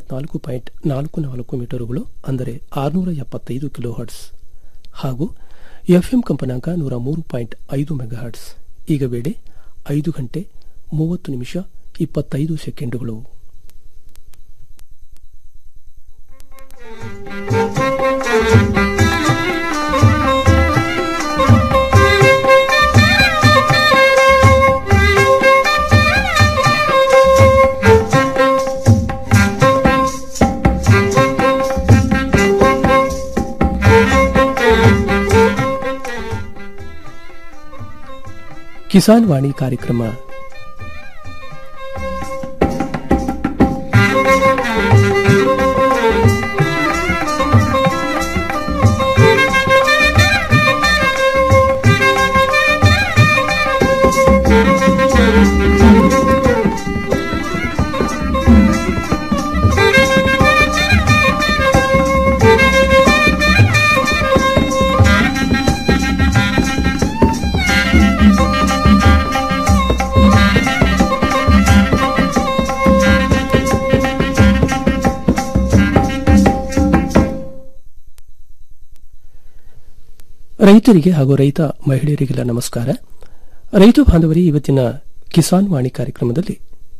ಎಂಬತ್ನಾಲ್ಕು ಪಾಯಿಂಟ್ ನಾಲ್ಕು ನಾಲ್ಕು ಮೀಟರುಗಳು ಅಂದರೆ ಆರುನೂರ ಎಪ್ಪತ್ತೈದು ಕಿಲೋ ಹರ್ಟ್ಸ್ ಹಾಗೂ ಎಫ್ಎಂ ಕಂಪನಾಂಕ ನೂರ ಮೂರು ಪಾಯಿಂಟ್ ಐದು ಮೆಗಾಹರ್ಟ್ಸ್ ಈಗ ವೇಳೆ ಐದು ಗಂಟೆ ಮೂವತ್ತು ನಿಮಿಷ ಇಪ್ಪತ್ತೈದು ಸೆಕೆಂಡುಗಳು ಕಿಸಾನ್ ವಾಣಿ ಕಾರ್ಯಕ್ರಮ ರೈತರಿಗೆ ಹಾಗೂ ರೈತ ಮಹಿಳೆಯರಿಗೆಲ್ಲ ನಮಸ್ಕಾರ ರೈತ ಬಾಂಧವರಿ ಇವತ್ತಿನ ಕಿಸಾನ್ ವಾಣಿ ಕಾರ್ಯಕ್ರಮದಲ್ಲಿ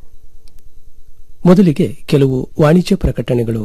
ಮೊದಲಿಗೆ ಕೆಲವು ವಾಣಿಜ್ಯ ಪ್ರಕಟಣೆಗಳು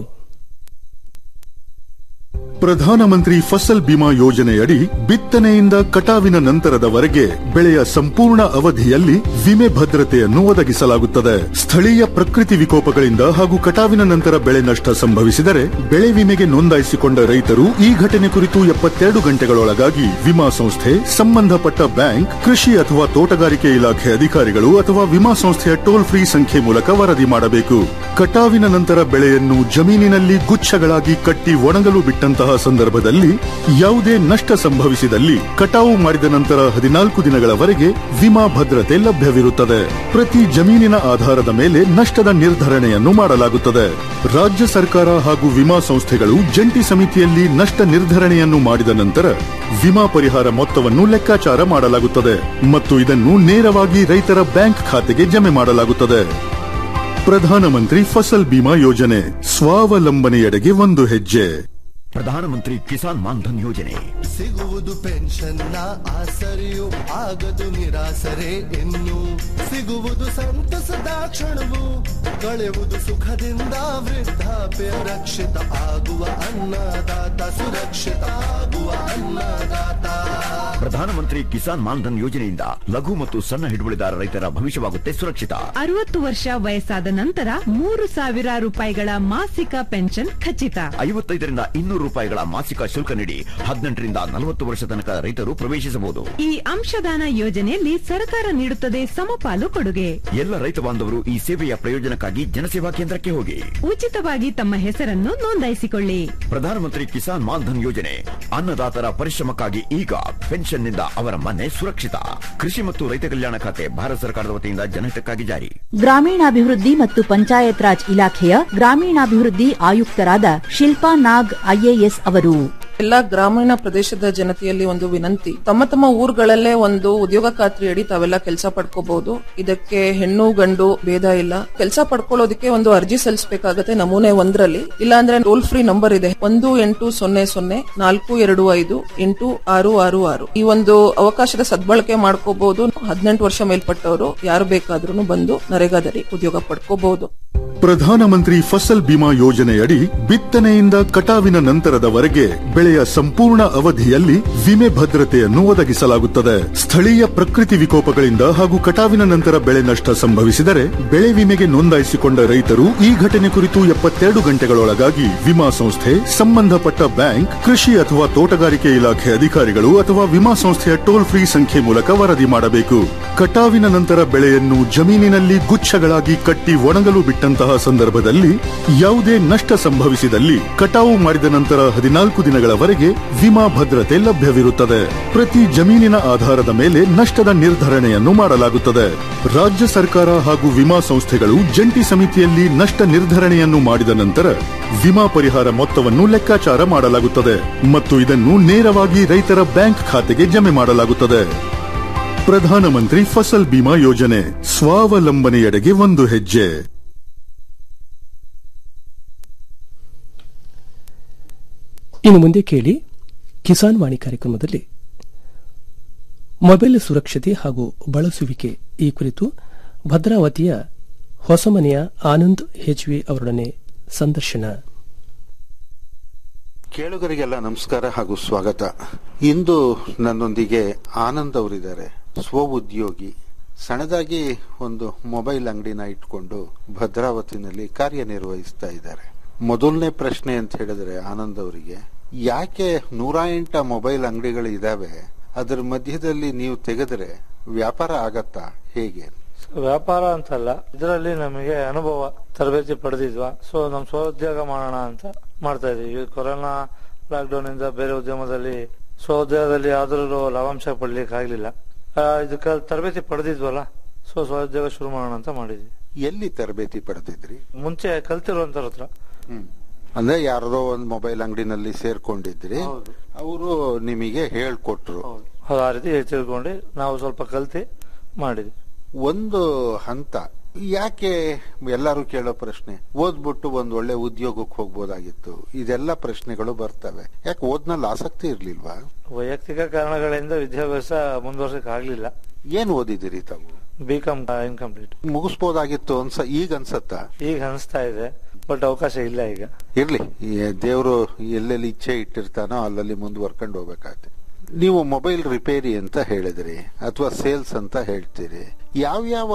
ಪ್ರಧಾನಮಂತ್ರಿ ಫಸಲ್ ಬಿಮಾ ಯೋಜನೆಯಡಿ ಬಿತ್ತನೆಯಿಂದ ಕಟಾವಿನ ನಂತರದವರೆಗೆ ಬೆಳೆಯ ಸಂಪೂರ್ಣ ಅವಧಿಯಲ್ಲಿ ವಿಮೆ ಭದ್ರತೆಯನ್ನು ಒದಗಿಸಲಾಗುತ್ತದೆ ಸ್ಥಳೀಯ ಪ್ರಕೃತಿ ವಿಕೋಪಗಳಿಂದ ಹಾಗೂ ಕಟಾವಿನ ನಂತರ ಬೆಳೆ ನಷ್ಟ ಸಂಭವಿಸಿದರೆ ಬೆಳೆ ವಿಮೆಗೆ ನೋಂದಾಯಿಸಿಕೊಂಡ ರೈತರು ಈ ಘಟನೆ ಕುರಿತು ಎಪ್ಪತ್ತೆರಡು ಗಂಟೆಗಳೊಳಗಾಗಿ ವಿಮಾ ಸಂಸ್ಥೆ ಸಂಬಂಧಪಟ್ಟ ಬ್ಯಾಂಕ್ ಕೃಷಿ ಅಥವಾ ತೋಟಗಾರಿಕೆ ಇಲಾಖೆ ಅಧಿಕಾರಿಗಳು ಅಥವಾ ವಿಮಾ ಸಂಸ್ಥೆಯ ಟೋಲ್ ಫ್ರೀ ಸಂಖ್ಯೆ ಮೂಲಕ ವರದಿ ಮಾಡಬೇಕು ಕಟಾವಿನ ನಂತರ ಬೆಳೆಯನ್ನು ಜಮೀನಿನಲ್ಲಿ ಗುಚ್ಛಗಳಾಗಿ ಕಟ್ಟಿ ಒಣಗಲು ಬಿಟ್ಟಂತಹ ಸಂದರ್ಭದಲ್ಲಿ ಯಾವುದೇ ನಷ್ಟ ಸಂಭವಿಸಿದಲ್ಲಿ ಕಟಾವು ಮಾಡಿದ ನಂತರ ಹದಿನಾಲ್ಕು ದಿನಗಳವರೆಗೆ ವಿಮಾ ಭದ್ರತೆ ಲಭ್ಯವಿರುತ್ತದೆ ಪ್ರತಿ ಜಮೀನಿನ ಆಧಾರದ ಮೇಲೆ ನಷ್ಟದ ನಿರ್ಧರಣೆಯನ್ನು ಮಾಡಲಾಗುತ್ತದೆ ರಾಜ್ಯ ಸರ್ಕಾರ ಹಾಗೂ ವಿಮಾ ಸಂಸ್ಥೆಗಳು ಜಂಟಿ ಸಮಿತಿಯಲ್ಲಿ ನಷ್ಟ ನಿರ್ಧರಣೆಯನ್ನು ಮಾಡಿದ ನಂತರ ವಿಮಾ ಪರಿಹಾರ ಮೊತ್ತವನ್ನು ಲೆಕ್ಕಾಚಾರ ಮಾಡಲಾಗುತ್ತದೆ ಮತ್ತು ಇದನ್ನು ನೇರವಾಗಿ ರೈತರ ಬ್ಯಾಂಕ್ ಖಾತೆಗೆ ಜಮೆ ಮಾಡಲಾಗುತ್ತದೆ ಪ್ರಧಾನಮಂತ್ರಿ ಫಸಲ್ ಬಿಮಾ ಯೋಜನೆ ಸ್ವಾವಲಂಬನೆಯೆಡೆಗೆ ಒಂದು ಹೆಜ್ಜೆ ಪ್ರಧಾನಮಂತ್ರಿ ಕಿಸಾನ್ ಮಾನ್ಧನ್ ಯೋಜನೆ ಸಿಗುವುದು ಪೆನ್ಷನ್ನ ಆಸರೆಯು ಆಗದು ನಿರಾಸರೆ ಇನ್ನು ಸಿಗುವುದು ಸಂತಸದ ಕ್ಷಣವು ಕಳೆಯುವುದು ಸುಖದಿಂದ ವೃದ್ಧಾಪ್ಯ ರಕ್ಷಿತ ಆಗುವ ಅನ್ನದಾತ ಸುರಕ್ಷಿತ ಆಗುವ ಅನ್ನದಾತ ಪ್ರಧಾನಮಂತ್ರಿ ಕಿಸಾನ್ ಮಾನ್ಧನ್ ಯೋಜನೆಯಿಂದ ಲಘು ಮತ್ತು ಸಣ್ಣ ಹಿಡುವಳಿದಾರ ರೈತರ ಭವಿಷ್ಯವಾಗುತ್ತೆ ಸುರಕ್ಷಿತ ಅರವತ್ತು ವರ್ಷ ವಯಸ್ಸಾದ ನಂತರ ಮೂರು ಸಾವಿರ ರೂಪಾಯಿಗಳ ಮಾಸಿಕ ಪೆನ್ಷನ್ ಖಚಿತ ಐವತ್ತೈದರಿಂದ ಇನ್ನೂರು ರೂಪಾಯಿಗಳ ಮಾಸಿಕ ಶುಲ್ಕ ನೀಡಿ ಹದಿನೆಂಟರಿಂದ ನಲವತ್ತು ವರ್ಷ ತನಕ ರೈತರು ಪ್ರವೇಶಿಸಬಹುದು ಈ ಅಂಶದಾನ ಯೋಜನೆಯಲ್ಲಿ ಸರ್ಕಾರ ನೀಡುತ್ತದೆ ಸಮಪಾಲು ಕೊಡುಗೆ ಎಲ್ಲ ರೈತ ಬಾಂಧವರು ಈ ಸೇವೆಯ ಪ್ರಯೋಜನಕ್ಕಾಗಿ ಜನಸೇವಾ ಕೇಂದ್ರಕ್ಕೆ ಹೋಗಿ ಉಚಿತವಾಗಿ ತಮ್ಮ ಹೆಸರನ್ನು ನೋಂದಾಯಿಸಿಕೊಳ್ಳಿ ಪ್ರಧಾನಮಂತ್ರಿ ಕಿಸಾನ್ ಮಾನ್ಧನ್ ಯೋಜನೆ ಅನ್ನದಾತರ ಪರಿಶ್ರಮಕ್ಕಾಗಿ ಈಗ ಪೆನ್ಷನ್ನಿಂದ ಅವರ ಮನೆ ಸುರಕ್ಷಿತ ಕೃಷಿ ಮತ್ತು ರೈತ ಕಲ್ಯಾಣ ಖಾತೆ ಭಾರತ ಸರ್ಕಾರದ ವತಿಯಿಂದ ಜನಹಿತಕ್ಕಾಗಿ ಜಾರಿ ಗ್ರಾಮೀಣಾಭಿವೃದ್ಧಿ ಮತ್ತು ಪಂಚಾಯತ್ ರಾಜ್ ಇಲಾಖೆಯ ಗ್ರಾಮೀಣಾಭಿವೃದ್ಧಿ ಆಯುಕ್ತರಾದ ಶಿಲ್ಪಾ ನಾಗ್ ಐಎಎಸ್ ಅವರು ಎಲ್ಲ ಗ್ರಾಮೀಣ ಪ್ರದೇಶದ ಜನತೆಯಲ್ಲಿ ಒಂದು ವಿನಂತಿ ತಮ್ಮ ತಮ್ಮ ಊರುಗಳಲ್ಲೇ ಒಂದು ಉದ್ಯೋಗ ಖಾತ್ರಿಯಡಿ ತಾವೆಲ್ಲ ಕೆಲಸ ಪಡ್ಕೋಬಹುದು ಇದಕ್ಕೆ ಹೆಣ್ಣು ಗಂಡು ಭೇದ ಇಲ್ಲ ಕೆಲಸ ಪಡ್ಕೊಳ್ಳೋದಕ್ಕೆ ಒಂದು ಅರ್ಜಿ ಸಲ್ಲಿಸಬೇಕಾಗತ್ತೆ ನಮೂನೆ ಒಂದರಲ್ಲಿ ಇಲ್ಲಾಂದ್ರೆ ಟೋಲ್ ಫ್ರೀ ನಂಬರ್ ಇದೆ ಒಂದು ಎಂಟು ಸೊನ್ನೆ ಸೊನ್ನೆ ನಾಲ್ಕು ಎರಡು ಐದು ಎಂಟು ಆರು ಆರು ಆರು ಈ ಒಂದು ಅವಕಾಶದ ಸದ್ಬಳಕೆ ಮಾಡ್ಕೋಬಹುದು ಹದಿನೆಂಟು ವರ್ಷ ಮೇಲ್ಪಟ್ಟವರು ಯಾರು ಬೇಕಾದ್ರೂ ಬಂದು ನರೇಗಾದರಿ ಉದ್ಯೋಗ ಪಡ್ಕೋಬಹುದು ಪ್ರಧಾನಮಂತ್ರಿ ಫಸಲ್ ಬಿಮಾ ಯೋಜನೆಯಡಿ ಬಿತ್ತನೆಯಿಂದ ಕಟಾವಿನ ನಂತರದವರೆಗೆ ಬೆಳೆಯ ಸಂಪೂರ್ಣ ಅವಧಿಯಲ್ಲಿ ವಿಮೆ ಭದ್ರತೆಯನ್ನು ಒದಗಿಸಲಾಗುತ್ತದೆ ಸ್ಥಳೀಯ ಪ್ರಕೃತಿ ವಿಕೋಪಗಳಿಂದ ಹಾಗೂ ಕಟಾವಿನ ನಂತರ ಬೆಳೆ ನಷ್ಟ ಸಂಭವಿಸಿದರೆ ಬೆಳೆ ವಿಮೆಗೆ ನೋಂದಾಯಿಸಿಕೊಂಡ ರೈತರು ಈ ಘಟನೆ ಕುರಿತು ಎಪ್ಪತ್ತೆರಡು ಗಂಟೆಗಳೊಳಗಾಗಿ ವಿಮಾ ಸಂಸ್ಥೆ ಸಂಬಂಧಪಟ್ಟ ಬ್ಯಾಂಕ್ ಕೃಷಿ ಅಥವಾ ತೋಟಗಾರಿಕೆ ಇಲಾಖೆ ಅಧಿಕಾರಿಗಳು ಅಥವಾ ವಿಮಾ ಸಂಸ್ಥೆಯ ಟೋಲ್ ಫ್ರೀ ಸಂಖ್ಯೆ ಮೂಲಕ ವರದಿ ಮಾಡಬೇಕು ಕಟಾವಿನ ನಂತರ ಬೆಳೆಯನ್ನು ಜಮೀನಿನಲ್ಲಿ ಗುಚ್ಛಗಳಾಗಿ ಕಟ್ಟಿ ಒಣಗಲು ಬಿಟ್ಟಂತಹ ಸಂದರ್ಭದಲ್ಲಿ ಯಾವುದೇ ನಷ್ಟ ಸಂಭವಿಸಿದಲ್ಲಿ ಕಟಾವು ಮಾಡಿದ ನಂತರ ಹದಿನಾಲ್ಕು ದಿನಗಳವರೆಗೆ ವಿಮಾ ಭದ್ರತೆ ಲಭ್ಯವಿರುತ್ತದೆ ಪ್ರತಿ ಜಮೀನಿನ ಆಧಾರದ ಮೇಲೆ ನಷ್ಟದ ನಿರ್ಧರಣೆಯನ್ನು ಮಾಡಲಾಗುತ್ತದೆ ರಾಜ್ಯ ಸರ್ಕಾರ ಹಾಗೂ ವಿಮಾ ಸಂಸ್ಥೆಗಳು ಜಂಟಿ ಸಮಿತಿಯಲ್ಲಿ ನಷ್ಟ ನಿರ್ಧರಣೆಯನ್ನು ಮಾಡಿದ ನಂತರ ವಿಮಾ ಪರಿಹಾರ ಮೊತ್ತವನ್ನು ಲೆಕ್ಕಾಚಾರ ಮಾಡಲಾಗುತ್ತದೆ ಮತ್ತು ಇದನ್ನು ನೇರವಾಗಿ ರೈತರ ಬ್ಯಾಂಕ್ ಖಾತೆಗೆ ಜಮೆ ಮಾಡಲಾಗುತ್ತದೆ ಪ್ರಧಾನಮಂತ್ರಿ ಫಸಲ್ ಬಿಮಾ ಯೋಜನೆ ಸ್ವಾವಲಂಬನೆಯೆಡೆಗೆ ಒಂದು ಹೆಜ್ಜೆ ಇನ್ನು ಮುಂದೆ ಕೇಳಿ ಕಿಸಾನ್ ವಾಣಿ ಕಾರ್ಯಕ್ರಮದಲ್ಲಿ ಮೊಬೈಲ್ ಸುರಕ್ಷತೆ ಹಾಗೂ ಬಳಸುವಿಕೆ ಈ ಕುರಿತು ಭದ್ರಾವತಿಯ ಹೊಸಮನೆಯ ಆನಂದ್ ಹೆಚ್ವಿ ಅವರೊಡನೆ ಸಂದರ್ಶನ ಕೇಳುಗರಿಗೆಲ್ಲ ನಮಸ್ಕಾರ ಹಾಗೂ ಸ್ವಾಗತ ಇಂದು ನನ್ನೊಂದಿಗೆ ಆನಂದ್ ಅವರಿದ್ದಾರೆ ಸ್ವ ಉದ್ಯೋಗಿ ಸಣ್ಣದಾಗಿ ಒಂದು ಮೊಬೈಲ್ ಅಂಗಡಿನ ಇಟ್ಕೊಂಡು ಭದ್ರಾವತಿನಲ್ಲಿ ಕಾರ್ಯನಿರ್ವಹಿಸ್ತಾ ಇದ್ದಾರೆ ಮೊದಲನೇ ಪ್ರಶ್ನೆ ಅಂತ ಹೇಳಿದ್ರೆ ಆನಂದ್ ಅವರಿಗೆ ಯಾಕೆ ನೂರ ಎಂಟ ಮೊಬೈಲ್ ಅಂಗಡಿಗಳು ಇದಾವೆ ಅದರ ಮಧ್ಯದಲ್ಲಿ ನೀವು ತೆಗೆದ್ರೆ ವ್ಯಾಪಾರ ಆಗತ್ತಾ ಹೇಗೆ ವ್ಯಾಪಾರ ಅಂತಲ್ಲ ಇದರಲ್ಲಿ ನಮಗೆ ಅನುಭವ ತರಬೇತಿ ಪಡೆದಿದ್ವಾ ಸೊ ನಮ್ ಸ್ವಉದ್ಯೋಗ ಮಾಡೋಣ ಅಂತ ಮಾಡ್ತಾ ಇದೀವಿ ಈ ಕೊರೋನಾ ಲಾಕ್ಡೌನ್ ಇಂದ ಬೇರೆ ಉದ್ಯಮದಲ್ಲಿ ಸ್ವಉದ್ಯೋಗದಲ್ಲಿ ಯಾವ್ದಾದ್ರು ಲಾಭಾಂಶ ಪಡ್ಲಿಕ್ಕೆ ಆಗ್ಲಿಲ್ಲ ಆ, ಇದಕ್ಕೆ ತರಬೇತಿ ಪಡೆದಿದ್ವಲ್ಲ ಸೊ ಸ್ವಉದ್ಯೋಗ ಶುರು ಮಾಡೋಣ ಅಂತ ಮಾಡಿದ್ವಿ ಎಲ್ಲಿ ತರಬೇತಿ ಪಡೆದಿದ್ರಿ ಮುಂಚೆ ಕಲ್ತಿರುವಂತರ ಹತ್ರ ಹ್ಮ್. ಅಂದ್ರೆ ಯಾರದೋ ಒಂದು ಮೊಬೈಲ್ ಅಂಗಡಿನಲ್ಲಿ ಸೇರ್ಕೊಂಡಿದ್ರಿ ಅವರು ನಿಮಗೆ ಹೇಳ್ಕೊಟ್ರು ಹೌದು, ಆ ರೀತಿ ತಿಳ್ಕೊಂಡು ನಾವು ಸ್ವಲ್ಪ ಕಲ್ತಿ ಮಾಡಿದ್ವಿ ಒಂದು ಹಂತ ಯಾಕೆ ಎಲ್ಲರೂ ಕೇಳೋ ಪ್ರಶ್ನೆ ಓದ್ಬಿಟ್ಟು ಒಂದ್ ಒಳ್ಳೆ ಉದ್ಯೋಗಕ್ಕೆ ಹೋಗ್ಬೋದಾಗಿತ್ತು ಇದೆಲ್ಲ ಪ್ರಶ್ನೆಗಳು ಬರ್ತವೆ ಯಾಕೆ ಓದ್ನಲ್ಲಿ ಆಸಕ್ತಿ ಇರ್ಲಿಲ್ವಾ ವೈಯಕ್ತಿಕ ಕಾರಣಗಳಿಂದ ವಿದ್ಯಾಭ್ಯಾಸ ಮುಂದುವರ್ಸಕ್ ಆಗ್ಲಿಲ್ಲ ಏನ್ ಓದಿದಿರಿ ತಾವು ಬಿ ಕಾಮ್ ಇನ್ಕಂಪ್ಲೀಟ್ ಮುಗಿಸ್ಬೋದಾಗಿತ್ತು ಅನ್ಸ ಈಗ ಅನ್ಸತ್ತಾ ಈಗ ಅನಿಸ್ತಾ ಇದೆ ಬಟ್ ಅವಕಾಶ ಇಲ್ಲ ಈಗ ಇರ್ಲಿ ದೇವರು ಎಲ್ಲೆಲ್ಲಿ ಇಚ್ಛೆ ಇಟ್ಟಿರ್ತಾನೋ ಅಲ್ಲಲ್ಲಿ ಮುಂದುವರ್ಕೊಂಡು ಹೋಗ್ಬೇಕಾಗತ್ತೆ ನೀವು ಮೊಬೈಲ್ ರಿಪೇರಿ ಅಂತ ಹೇಳಿದ್ರಿ ಅಥವಾ ಸೇಲ್ಸ್ ಅಂತ ಹೇಳ್ತೀರಿ ಯಾವ್ಯಾವ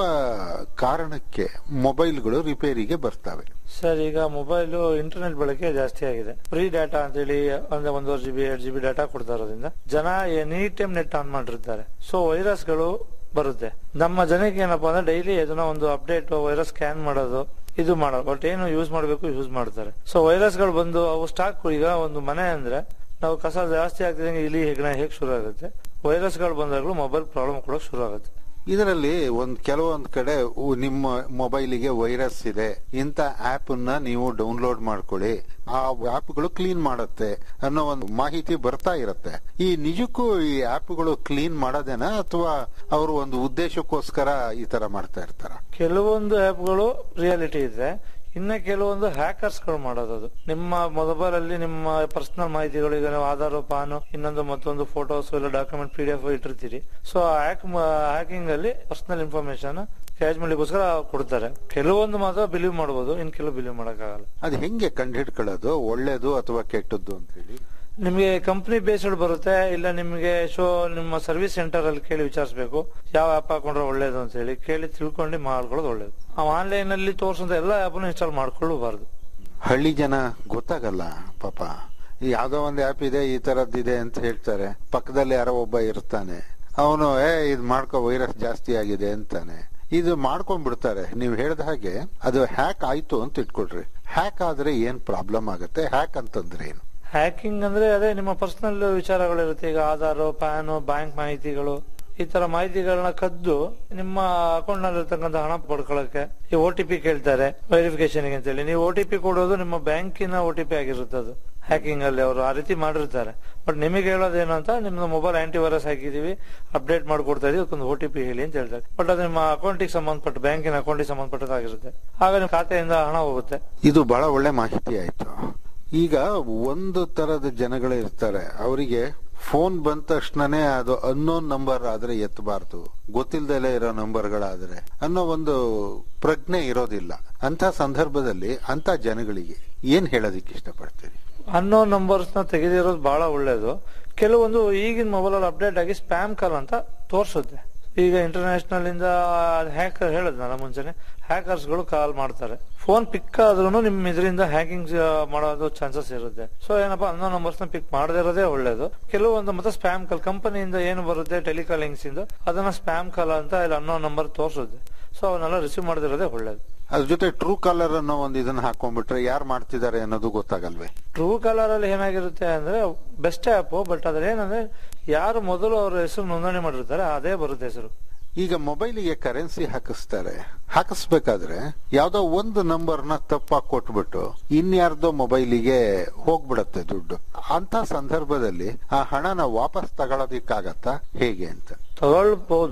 ಕಾರಣಕ್ಕೆ ಮೊಬೈಲ್ಗಳು ರಿಪೇರಿಗೆ ಬರ್ತವೆ ಸರ್ ಈಗ ಮೊಬೈಲ್ ಇಂಟರ್ನೆಟ್ ಬಳಕೆ ಜಾಸ್ತಿ ಆಗಿದೆ ಫ್ರೀ ಡಾಟಾ ಅಂತೇಳಿ ಅಂದ್ರೆ ಒಂದೂವರೆ ಜಿಬಿ ಎರಡು ಜಿಬಿ ಡಾಟಾ ಕೊಡ್ತಾ ಇರೋದ್ರಿಂದ ಜನ ಎನಿ ಟೈಮ್ ನೆಟ್ ಆನ್ ಮಾಡಿರ್ತಾರೆ ಸೊ ವೈರಸ್ಗಳು ಬರುತ್ತೆ ನಮ್ಮ ಜನಕ್ಕೆ ಏನಪ್ಪಾ ಅಂದ್ರೆ ಡೈಲಿ ಅದನ್ನ ಒಂದು ಅಪ್ಡೇಟ್ ವೈರಸ್ ಸ್ಕ್ಯಾನ್ ಮಾಡೋದು ಇದು ಮಾಡೋದು ಬಟ್ ಏನು ಯೂಸ್ ಮಾಡಬೇಕು ಯೂಸ್ ಮಾಡ್ತಾರೆ ಸೊ ವೈರಸ್ಗಳು ಬಂದು ಅವು ಸ್ಟಾಕ್ ಈಗ ಒಂದು ಮನೆ ಅಂದ್ರೆ ನಾವು ಕಸ ಜಾಸ್ತಿ ಆಗ್ತಿದಂಗೆ ಇಲಿ ಹೆಗ್ಣ ಹೇಗೆ ಶುರು ಆಗುತ್ತೆ ವೈರಸ್ಗಳು ಬಂದಾಗಲೂ ಮೊಬೈಲ್ ಪ್ರಾಬ್ಲಮ್ ಕೂಡ ಶುರು ಆಗುತ್ತೆ ಇದರಲ್ಲಿ ಒಂದ್ ಕೆಲವೊಂದ್ ಕಡೆ ಉ- ನಿಮ್ಮ ಮೊಬೈಲಿಗೆ ವೈರಸ್ ಇದೆ ಇಂಥ ಆಪ್ ನ ನೀವು ಡೌನ್ಲೋಡ್ ಮಾಡ್ಕೊಳ್ಳಿ ಆ ಆಪ್ಗಳು ಕ್ಲೀನ್ ಮಾಡುತ್ತೆ ಅನ್ನೋ ಒಂದು ಮಾಹಿತಿ ಬರ್ತಾ ಇರತ್ತೆ ಈ ನಿಜಕ್ಕೂ ಈ ಆಪ್ಗಳು ಕ್ಲೀನ್ ಮಾಡೋದೇನಾ ಅಥವಾ ಅವರು ಒಂದು ಉದ್ದೇಶಕ್ಕೋಸ್ಕರ ಈ ತರ ಮಾಡ್ತಾ ಇರ್ತಾರ ಕೆಲವೊಂದು ಆಪ್ಗಳು ರಿಯಾಲಿಟಿ ಇದೆ ಇನ್ನ ಕೆಲವೊಂದು ಹ್ಯಾಕರ್ಸ್ ಗಳು ಮಾಡೋದು ಅದು. ನಿಮ್ಮ ಮೊಬೈಲ್ ಅಲ್ಲಿ ನಿಮ್ಮ ಪರ್ಸನಲ್ ಮಾಹಿತಿಗಳು ಈಗ ನೀವು ಆಧಾರ್ ಪಾನ್ ಇನ್ನೊಂದು ಮತ್ತೊಂದು ಫೋಟೋಸ್ ಇಲ್ಲ ಡಾಕ್ಯುಮೆಂಟ್ ಪಿ ಡಿ ಎಫ್ ಇಟ್ಟಿರ್ತೀರಿ ಸೊ ಹ್ಯಾಕ್ ಹ್ಯಾಕಿಂಗ್ ಅಲ್ಲಿ ಪರ್ಸನಲ್ ಇನ್ಫಾರ್ಮೇಶನ್ ಕ್ಯಾಚ್ ಮಾಡ್ಲಿಕ್ಕೋಸ್ಕರ ಕೊಡ್ತಾರೆ ಕೆಲವೊಂದು ಮಾತ್ರ ಬಿಲೀವ್ ಮಾಡಬಹುದು ಇನ್ ಕೆಲವು ಬಿಲೀವ್ ಮಾಡಕ್ಕಾಗಲ್ಲ ಅದು ಹೆಂಗೆ ಕಂಡುಹಿಡ್ಕೊಳ್ಳೋದು ಒಳ್ಳೇದು ಅಥವಾ ಕೆಟ್ಟದ್ದು ಅಂತ ಹೇಳಿ ನಿಮಗೆ ಕಂಪನಿ ಬೇಸ್ಡ್ ಬರುತ್ತೆ ಇಲ್ಲ ನಿಮಗೆ ಶೋ ನಿಮ್ಮ ಸರ್ವಿಸ್ ಸೆಂಟರ್ ಅಲ್ಲಿ ಕೇಳಿ ವಿಚಾರಿಸಬೇಕು ಯಾವ ಆಪ್ ಹಾಕೊಂಡ್ರೆ ಒಳ್ಳೇದು ಅಂತ ಹೇಳಿ ಕೇಳಿ ತಿಳ್ಕೊಂಡು ಮಾಡ್ಕೊಳ್ಳೋದು ಒಳ್ಳೇದು ಆನ್ಲೈನ್ ಅಲ್ಲಿ ತೋರಿಸೋ ಎಲ್ಲ ಆಪ್ ಇನ್ಸ್ಟಾಲ್ ಮಾಡ್ಕೊಳ್ಳಬಾರ್ದು ಹಳ್ಳಿ ಜನ ಗೊತ್ತಾಗಲ್ಲ ಪಾಪ ಈ ಯಾವ್ದೋ ಒಂದು ಆಪ್ ಇದೆ ಈ ತರದ್ದಿದೆ ಅಂತ ಹೇಳ್ತಾರೆ ಪಕ್ಕದಲ್ಲಿ ಯಾರೋ ಒಬ್ಬ ಇರ್ತಾನೆ ಅವನು ಏ ಇದ್ ಮಾಡ್ಕೋ ವೈರಸ್ ಜಾಸ್ತಿ ಆಗಿದೆ ಅಂತಾನೆ ಇದು ಮಾಡ್ಕೊಂಡ್ಬಿಡ್ತಾರೆ ನೀವು ಹೇಳ್ದ ಹಾಗೆ ಅದು ಹ್ಯಾಕ್ ಆಯ್ತು ಅಂತ ಇಟ್ಕೊಳ್ರಿ ಹ್ಯಾಕ್ ಆದ್ರೆ ಏನ್ ಪ್ರಾಬ್ಲಮ್ ಆಗುತ್ತೆ ಹ್ಯಾಕ್ ಅಂತಂದ್ರೆ ಏನು ಹ್ಯಾಕಿಂಗ್ ಅಂದ್ರೆ ಅದೇ ನಿಮ್ಮ ಪರ್ಸನಲ್ ವಿಚಾರಗಳಿರುತ್ತೆ ಈಗ ಆಧಾರ್ ಪ್ಯಾನ್ ಬ್ಯಾಂಕ್ ಮಾಹಿತಿಗಳು ಈ ತರ ಮಾಹಿತಿಗಳನ್ನ ಕದ್ದು ನಿಮ್ಮ ಅಕೌಂಟ್ ನಲ್ಲಿ ಇರ್ತಕ್ಕಂಥ ಹಣ ಪಡ್ಕೊಳ್ಳಕ್ಕೆ ಈ ಓ ಟಿ ಪಿ ಕೇಳ್ತಾರೆ ವೆರಿಫಿಕೇಶನ್ ಅಂತೇಳಿ ನೀವು ಓ ಟಿ ಪಿ ಕೊಡೋದು ನಿಮ್ಮ ಬ್ಯಾಂಕಿನ ಓ ಟಿ ಪಿ ಆಗಿರುತ್ತೆ ಅದು ಹ್ಯಾಕಿಂಗ್ ಅಲ್ಲಿ ಅವರು ಆ ರೀತಿ ಮಾಡಿರ್ತಾರೆ ಬಟ್ ನಿಮಗೆ ಹೇಳೋದೇನು ಅಂತ ನಿಮ್ದು ಮೊಬೈಲ್ ಆಂಟಿ ವೈರಸ್ ಹಾಕಿದೀವಿ ಅಪ್ಡೇಟ್ ಮಾಡ್ಕೊಡ್ತಾ ಇದೀವಿ ಅದಕ್ಕೊಂದು ಓ ಟಿ ಪಿ ಹೇಳಿ ಅಂತ ಹೇಳ್ತಾರೆ ಬಟ್ ಅದು ನಿಮ್ಮ ಅಕೌಂಟಿಗೆ ಸಂಬಂಧಪಟ್ಟ ಬ್ಯಾಂಕಿನ ಅಕೌಂಟಿಗೆ ಸಂಬಂಧಪಟ್ಟದಾಗಿರುತ್ತೆ ಆಗ ನಿಮ್ಮ ಖಾತೆಯಿಂದ ಹಣ ಹೋಗುತ್ತೆ ಇದು ಬಹಳ ಒಳ್ಳೆ ಮಾಹಿತಿ ಆಯ್ತು ಈಗ ಒಂದು ತರದ ಜನಗಳು ಇರ್ತಾರೆ ಅವರಿಗೆ ಫೋನ್ ಬಂದ ತಕ್ಷಣನೇ ಅದು ಅನ್ನೋನ್ ನಂಬರ್ ಆದ್ರೆ ಎತ್ತಬಾರ್ದು ಗೊತ್ತಿಲ್ದಲೇ ಇರೋ ನಂಬರ್ಗಳಾದ್ರೆ ಅನ್ನೋ ಒಂದು ಪ್ರಜ್ಞೆ ಇರೋದಿಲ್ಲ ಅಂತ ಸಂದರ್ಭದಲ್ಲಿ ಅಂತ ಜನಗಳಿಗೆ ಏನ್ ಹೇಳೋದಿಕ್ಕೆ ಇಷ್ಟಪಡ್ತೀರಿ ಅನ್ನೋ ನಂಬರ್ಸ್ ನ ತೆಗೆದಿರೋದು ಬಹಳ ಒಳ್ಳೇದು ಕೆಲವೊಂದು ಈಗಿನ ಮೊಬೈಲ್ ಅಲ್ಲಿ ಅಪ್ಡೇಟ್ ಆಗಿ ಸ್ಪ್ಯಾಮ್ ಕಾಲ್ ಅಂತ ತೋರಿಸುತ್ತೆ ಈಗ ಇಂಟರ್ನ್ಯಾಷನಲ್ ಇಂದ ಹ್ಯಾಕರ್ ಹೇಳದ್ನಲ್ಲ ಮುಂಚೆನೆ ಹ್ಯಾಕರ್ಸ್ ಗಳು ಕಾಲ್ ಮಾಡ್ತಾರೆ ಫೋನ್ ಪಿಕ್ ಆದ್ರೂ ನಿಮ್ ಇದರಿಂದ ಹ್ಯಾಕಿಂಗ್ ಮಾಡೋದು ಚಾನ್ಸಸ್ ಇರುತ್ತೆ ಸೊ ಏನಪ್ಪಾ ಅನ್ನೋ ನಂಬರ್ಸ್ ನ ಪಿಕ್ ಮಾಡದೇ ಇರೋದೇ ಒಳ್ಳೇದು ಕೆಲವೊಂದು ಮತ್ತೆ ಸ್ಪ್ಯಾಮ್ ಕಾಲ್ ಕಂಪನಿಯಿಂದ ಏನು ಬರುತ್ತೆ ಟೆಲಿಕಾಲಿಂಗ್ಸ್ ಇಂದ ಅದನ್ನ ಸ್ಪ್ಯಾಮ್ ಕಾಲ್ ಅಂತ ಇಲ್ಲಿ ಅನ್ನೋ ನಂಬರ್ ತೋರಿಸುತ್ತೆ ಸೊ ಅವನ್ನೆಲ್ಲ ರಿಸೀವ್ ಮಾಡದಿರೋದೇ ಒಳ್ಳೇದು ಅದ್ರ ಜೊತೆ ಟ್ರೂ ಕಾಲರ್ ಅನ್ನೋ ಒಂದು ಇದನ್ನ ಹಾಕೊಂಡ್ಬಿಟ್ರೆ ಯಾರು ಮಾಡ್ತಿದ್ದಾರೆ ಅನ್ನೋದು ಗೊತ್ತಾಗಲ್ವೇ ಟ್ರೂ ಕಲರ್ ಅಲ್ಲಿ ಏನಾಗಿರುತ್ತೆ ಅಂದ್ರೆ ಬೆಸ್ಟ್ ಆಪ್ ಬಟ್ ಅದ್ರ ಏನಂದ್ರೆ ಯಾರು ಮೊದಲು ಅವ್ರ ಹೆಸರು ನೋಂದಣಿ ಮಾಡಿರ್ತಾರೆ ಅದೇ ಬರುತ್ತೆ ಹೆಸರು ಈಗ ಮೊಬೈಲಿಗೆ ಕರೆನ್ಸಿ ಹಾಕಿಸ್ತಾರೆ ಹಾಕಿಸ್ಬೇಕಾದ್ರೆ ಯಾವ್ದೋ ಒಂದು ನಂಬರ್ ನ ತಪ್ಪಾಗಿ ಕೊಟ್ಬಿಟ್ಟು ಇನ್ಯಾರ್ದೋ ಮೊಬೈಲಿಗೆ ಹೋಗ್ಬಿಡತ್ತೆ ದುಡ್ಡು ಅಂತ ಸಂದರ್ಭದಲ್ಲಿ ಆ ಹಣನ ವಾಪಸ್ ತಗೊಳೋದಿಕ್ಕಾಗತ್ತಾ ಹೇಗೆ ಅಂತ ತಗೊಳ್ಬಹುದು